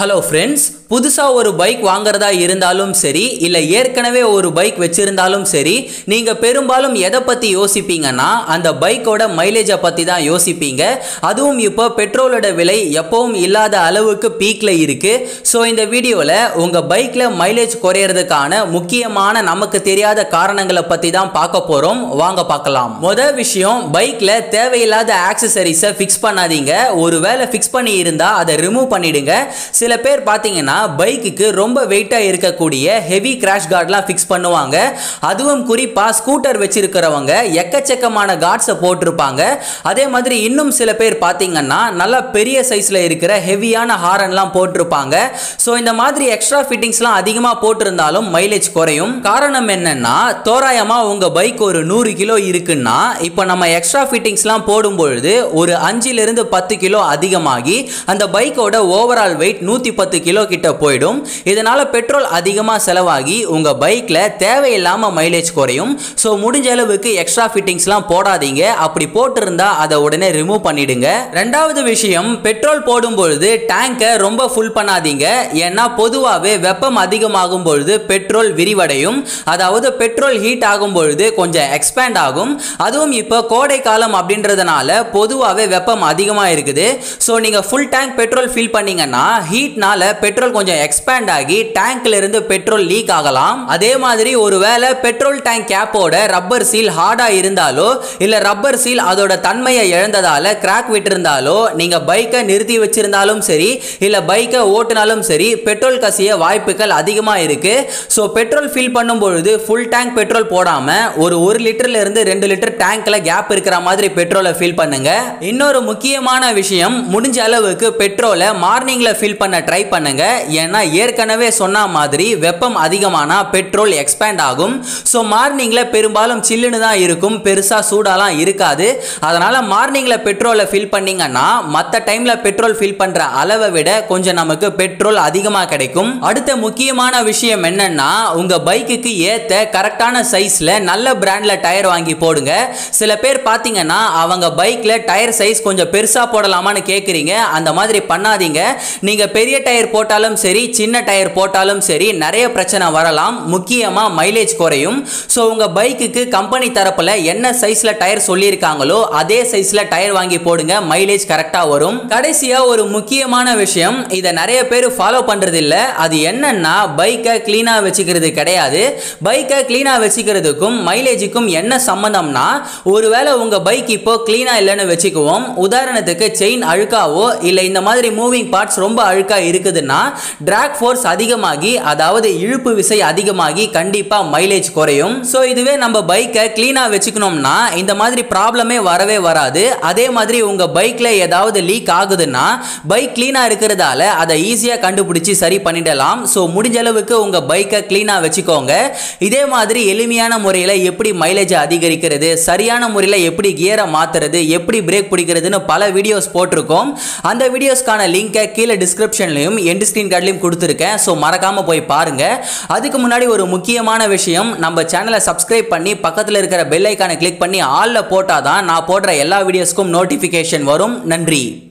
hello friends புதுசாக ஒரு bike வாங்குறதா இருந்தாலும் சரி இல்லை ஏற்கனவே ஒரு பைக் வச்சிருந்தாலும் சரி நீங்கள் பெரும்பாலும் எதை பற்றி யோசிப்பீங்கன்னா அந்த பைக்கோட மைலேஜை பற்றி தான் யோசிப்பீங்க அதுவும் இப்போ பெட்ரோலோட விலை எப்பவும் இல்லாத அளவுக்கு பீக்கில் இருக்குது ஸோ இந்த வீடியோவில் உங்கள் பைக்கில் மைலேஜ் குறையிறதுக்கான முக்கியமான நமக்கு தெரியாத காரணங்களை பற்றி தான் பார்க்க போகிறோம் வாங்க பார்க்கலாம் முதல் விஷயம் பைக்கில் தேவையில்லாத ஆக்சசரிஸை ஃபிக்ஸ் பண்ணாதீங்க ஒருவேளை ஃபிக்ஸ் பண்ணி இருந்தால் அதை ரிமூவ் பண்ணிடுங்க சில பேர் பார்த்தீங்கன்னா பைக்குக்கு ரொம்ப வெயிட்டாக இருக்கக்கூடிய ஹெவி கிராஷ் கார்ட்லாம் ஃபிக்ஸ் பண்ணுவாங்க அதுவும் குறிப்பாக ஸ்கூட்டர் வச்சிருக்கிறவங்க எக்கச்சக்கமான கார்ட்ஸை போட்டிருப்பாங்க அதே மாதிரி இன்னும் சில பேர் பார்த்தீங்கன்னா நல்லா பெரிய சைஸில் இருக்கிற ஹெவியான ஹாரன்லாம் போட்டிருப்பாங்க ஸோ இந்த மாதிரி எக்ஸ்ட்ரா ஃபிட்டிங்ஸ்லாம் அதிகமாக போட்டிருந்தாலும் மைலேஜ் குறையும் காரணம் என்னன்னா தோராயமாக உங்கள் பைக் ஒரு நூறு கிலோ இருக்குன்னா இப்போ நம்ம எக்ஸ்ட்ரா ஃபிட்டிங்ஸ்லாம் போடும்பொழுது ஒரு அஞ்சிலிருந்து பத்து கிலோ அதிகமாகி அந்த பைக்கோட ஓவரால் வெயிட் நூற்றி பத்து கிலோ கிட்ட போயிடும் இதனால் பெட்ரோல் அதிகமாக செலவாகி உங்கள் பைக்கில் தேவையில்லாமல் மைலேஜ் குறையும் ஸோ முடிஞ்ச அளவுக்கு எக்ஸ்ட்ரா ஃபிட்டிங்ஸ்லாம் போடாதீங்க அப்படி போட்டிருந்தா அதை உடனே ரிமூவ் பண்ணிடுங்க ரெண்டாவது விஷயம் பெட்ரோல் போடும்பொழுது டேங்கை ரொம்ப ஃபுல் பண்ணாதீங்க ஏன்னா பொதுவாகவே வெப்பம் அதிகமாகும் பொழுது பெட்ரோல் விரிவடையும் அதாவது பெட்ரோல் ஹீட் ஆகும் பொழுது கொஞ்சம் எக்ஸ்பேண்ட் ஆகும் அதுவும் இப்போ கோடை காலம் அப்படின்றதுனால பொதுவாகவே வெப்பம் அதிகமாக இருக்குது ஸோ நீங்கள் ஃபுல் டேங்க் பெட்ரோல் ஃபில் பண்ணீங்கன்னா ஹீட்னால பெட்ரோல் கொஞ்சம் எக்ஸ்பேண்ட் ஆகி டேங்க்ல இருந்து பெட்ரோல் லீக் ஆகலாம் அதே மாதிரி ஒருவேளை பெட்ரோல் டேங்க் கேப்போட ரப்பர் சீல் ஹார்டா இருந்தாலோ இல்ல ரப்பர் சீல் அதோட தன்மையை இழந்ததால கிராக் விட்டிருந்தாலோ நீங்க பைக்கை நிறுத்தி வச்சிருந்தாலும் சரி இல்ல பைக்கை ஓட்டுனாலும் சரி பெட்ரோல் கசிய வாய்ப்புகள் அதிகமா இருக்கு ஸோ பெட்ரோல் ஃபில் பண்ணும் பொழுது ஃபுல் டேங்க் பெட்ரோல் போடாம ஒரு ஒரு லிட்டர்ல இருந்து ரெண்டு லிட்டர் டேங்க்ல கேப் இருக்கிற மாதிரி பெட்ரோலை ஃபில் பண்ணுங்க இன்னொரு முக்கியமான விஷயம் முடிஞ்ச அளவுக்கு பெட்ரோலை மார்னிங்ல ஃபில் பண்ண ட்ரை பண்ணுங்க ஏன்னா ஏற்கனவே சொன்ன மாதிரி வெப்பம் அதிகமானா பெட்ரோல் எக்ஸ்பேண்ட் ஆகும் ஸோ மார்னிங்ல பெரும்பாலும் சில்லுன்னு தான் இருக்கும் பெருசா சூடாலாம் இருக்காது அதனால மார்னிங்ல பெட்ரோலை ஃபில் பண்ணீங்கன்னா மற்ற டைம்ல பெட்ரோல் ஃபில் பண்ற அளவை விட கொஞ்சம் நமக்கு பெட்ரோல் அதிகமாக கிடைக்கும் அடுத்த முக்கியமான விஷயம் என்னன்னா உங்க பைக்குக்கு ஏத்த கரெக்டான சைஸ்ல நல்ல பிராண்ட்ல டயர் வாங்கி போடுங்க சில பேர் பார்த்தீங்கன்னா அவங்க பைக்ல டயர் சைஸ் கொஞ்சம் பெருசா போடலாமான்னு கேட்குறீங்க அந்த மாதிரி பண்ணாதீங்க நீங்க பெரிய டயர் போட்டாலும் சரி சின்ன டயர் போட்டாலும் சரி நிறைய பிரச்சனை வரலாம் முக்கியமா மைலேஜ் குறையும் ஸோ உங்க பைக்குக்கு கம்பெனி தரப்புல என்ன சைஸ்ல டயர் சொல்லியிருக்காங்களோ அதே சைஸ்ல டயர் வாங்கி போடுங்க மைலேஜ் கரெக்டா வரும் கடைசியா ஒரு முக்கியமான விஷயம் இதை நிறைய பேர் ஃபாலோ பண்றது இல்ல அது என்னன்னா பைக்கை கிளீனா வச்சுக்கிறது கிடையாது பைக்கை கிளீனா வச்சுக்கிறதுக்கும் மைலேஜுக்கும் என்ன சம்பந்தம்னா ஒருவேளை உங்க பைக் இப்போ கிளீனா இல்லைன்னு வச்சுக்குவோம் உதாரணத்துக்கு செயின் அழுக்காவோ இல்லை இந்த மாதிரி மூவிங் பார்ட்ஸ் ரொம்ப அழுக்கா இருக்குதுன்னா டிராக் ஃபோர்ஸ் அதிகமாகி அதாவது இழுப்பு விசை அதிகமாகி கண்டிப்பாக மைலேஜ் குறையும் ஸோ இதுவே நம்ம பைக்கை க்ளீனாக வச்சுக்கணும்னா இந்த மாதிரி ப்ராப்ளமே வரவே வராது அதே மாதிரி உங்கள் பைக்கில் ஏதாவது லீக் ஆகுதுன்னா பைக் க்ளீனாக இருக்கிறதால அதை ஈஸியாக கண்டுபிடிச்சி சரி பண்ணிடலாம் ஸோ முடிஞ்ச அளவுக்கு உங்கள் பைக்கை க்ளீனாக வச்சுக்கோங்க இதே மாதிரி எளிமையான முறையில் எப்படி மைலேஜை அதிகரிக்கிறது சரியான முறையில் எப்படி கியரை மாற்றுறது எப்படி பிரேக் பிடிக்கிறதுன்னு பல வீடியோஸ் போட்டிருக்கோம் அந்த வீடியோஸ்க்கான லிங்கை கீழே டிஸ்கிரிப்ஷன்லையும் எண்ட் ஸ்க்ரீன் கார்ட்லையும் கொடுத்துருக்கேன் ஸோ மறக்காமல் போய் பாருங்க அதுக்கு முன்னாடி ஒரு முக்கியமான விஷயம் நம்ம சேனலை சப்ஸ்கிரைப் பண்ணி பக்கத்தில் இருக்கிற பெல் ஐக்கானை கிளிக் பண்ணி ஆலில் போட்டால் தான் நான் போடுற எல்லா வீடியோஸ்க்கும் நோட்டிஃபிகேஷன் வரும் நன்றி